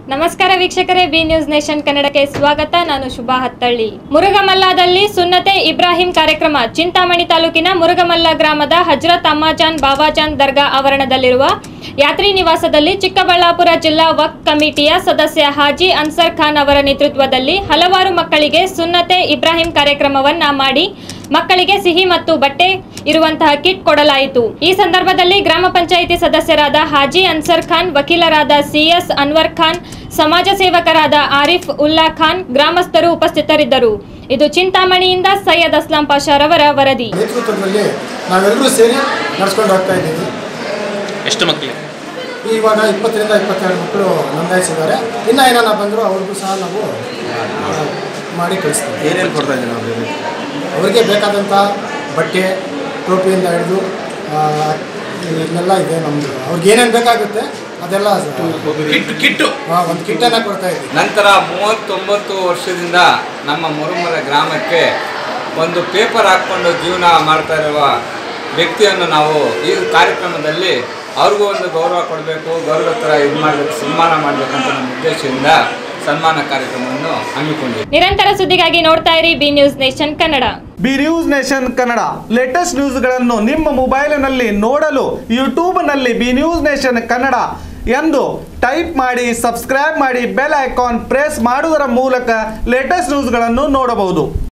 ನಮಸ್ಕಾರ ವೀಕ್ಷಕರೇ B news nation ಕನ್ನಡಕ್ಕೆ ಸ್ವಾಗತ ನಾನು ಶುಭಾ ಹತ್ತಳ್ಳಿ ಮುರುಗಮಲ್ಲದಲ್ಲಿ ಸುನ್ನತೆ ಇಬ್ರಾಹಿಂ ಕಾರ್ಯಕ್ರಮ ಚಿಂತಾಮಣಿ ತಾಲೂಕಿನ ಮುರುಗಮಲ್ಲ ಗ್ರಾಮದ ಹಜ್ರತ್ ಅಮ್ಮಾಜಾನ್ ಬಾಬಾಜಾನ್ ದರ್ಗಾ ಆವರಣದಲ್ಲಿರುವ ಯಾತ್ರಿ ನಿವಾಸದಲ್ಲಿ ಚಿಕ್ಕಬಳ್ಳಾಪುರ ಜಿಲ್ಲಾ ವಕ್ಫ್ ಕಮಿಟಿಯ ಸದಸ್ಯ ಹಾಜಿ ಅನ್ಸರ್ ಖಾನ್ ಅವರ ನೇತೃತ್ವದಲ್ಲಿ ಹಲವಾರು ಮಕ್ಕಳಿಗೆ ಸುನ್ನತೆ ಇಬ್ರಾಹಿಂ ಕಾರ್ಯಕ್ರಮವನ್ನ ಮಾಡಿ ಮಕ್ಕಳಿಗೆ ಸಿಹಿ ಮತ್ತು ಬಟ್ಟೆ ಇರುವಂತಹ ಕಿಟ್ ಕೊಡಲಾಯಿತು ಈ ಸಂದರ್ಭದಲ್ಲಿ ಗ್ರಾಮ ಪಂಚಾಯಿತಿ ಸದಸ್ಯರಾದ ಹಾಜಿ ಅನ್ಸರ್ ಖಾನ್ ವಕೀಲರಾದ ಸಿಎಸ್ ಅನ್ವರ್ ಖಾನ್ ಸಮಾಜ ಸೇವಕರಾದ ಆರಿಫ್ ಉಲ್ಲಾ ಖಾನ್ ಗ್ರಾಮಸ್ಥರು ಉಪಸ್ಥಿತರಿದ್ದರು ಇದು ಚಿಂತಾಮಣಿಯಿಂದ ಸೈಯದ್ ಅಸ್ಲಾಂ ಪಾಷಾರವರ ವರದಿ ನೇತೃತ್ವದಲ್ಲಿ ನಾವೆಲ್ಲರೂ ಸೇರಿ ನಡ್ಸ್ಕೊಂಡು ಹೋಗ್ತಾ ಇದ್ದೀವಿ ಎಷ್ಟು ಮಕ್ಕಳಿಗೆ ಇವಾಗ ಇಪ್ಪತ್ತರಿಂದ ಇಪ್ಪತ್ತೆರಡು ಮಕ್ಕಳು ನೋಂದಾಯಿಸಿದ್ದಾರೆ ಇನ್ನು ಏನಾರ ಬಂದರೂ ಅವ್ರಿಗೂ ಸಹ ನಾವು ಆ, ಮಾಡಿ ಕಳಿಸ್ತೀವಿ ಏನೇನು ಕೊಡ್ತಾ ಇದ್ದೀವಿ ನಾವು ಅವರಿಗೆ ಬೇಕಾದಂಥ ಬಟ್ಟೆ ಟೋಪಿಯಿಂದ ಹಿಡಿದು ಇದನ್ನೆಲ್ಲ ಇದೆ ನಮ್ಮದು ಅವ್ರಿಗೆ ಏನೇನು ಬೇಕಾಗುತ್ತೆ ಅದೆಲ್ಲ ಕಿಟ್ಟು ಕಿಟ್ಟು ಒಂದು ಕಿಟ್ಟನ್ನು ಕೊಡ್ತಾ ಇದ್ದೀವಿ ನಂತರ ಮೂವತ್ತೊಂಬತ್ತು ವರ್ಷದಿಂದ ನಮ್ಮ ಮುರುಮಲ ಗ್ರಾಮಕ್ಕೆ ಒಂದು ಪೇಪರ್ ಹಾಕ್ಕೊಂಡು ಜೀವನ ಮಾಡ್ತಾ ಇರುವ ವ್ಯಕ್ತಿಯನ್ನು ನಾವು ಈ ಕಾರ್ಯಕ್ರಮದಲ್ಲಿ ಅವ್ರಿಗೂ ಒಂದು ಗೌರವ ಕೊಡಬೇಕು ಗೌರವ ಥರ ಇದು ಮಾಡಬೇಕು ಸನ್ಮಾನ ಮಾಡಬೇಕಂತ ನಮ್ಮ ಉದ್ದೇಶದಿಂದ ಸನ್ಮಾನ ಕಾರ್ಯಕ್ರಮವನ್ನು ಹಮ್ಮಿಕೊಂಡಿದ್ದೀವಿ ನಿರಂತರ ಸುದ್ದಿಗಾಗಿ ನೋಡ್ತಾ ಇರಿ B news nation Kannada B news nation Kannada latest ನ್ಯೂಸ್ಗಳನ್ನು ನಿಮ್ಮ ಮೊಬೈಲಿನಲ್ಲಿ ನೋಡಲು ಯೂಟ್ಯೂಬ್ನಲ್ಲಿ ಬಿ ನ್ಯೂಸ್ ನೇಷನ್ ಕನ್ನಡ ಎಂದು ಟೈಪ್ ಮಾಡಿ ಸಬ್ಸ್ಕ್ರೈಬ್ ಮಾಡಿ ಬೆಲ್ ಐಕಾನ್ ಪ್ರೆಸ್ ಮಾಡುವುದರ ಮೂಲಕ ಲೇಟೆಸ್ಟ್ ನ್ಯೂಸ್ಗಳನ್ನು ನೋಡಬಹುದು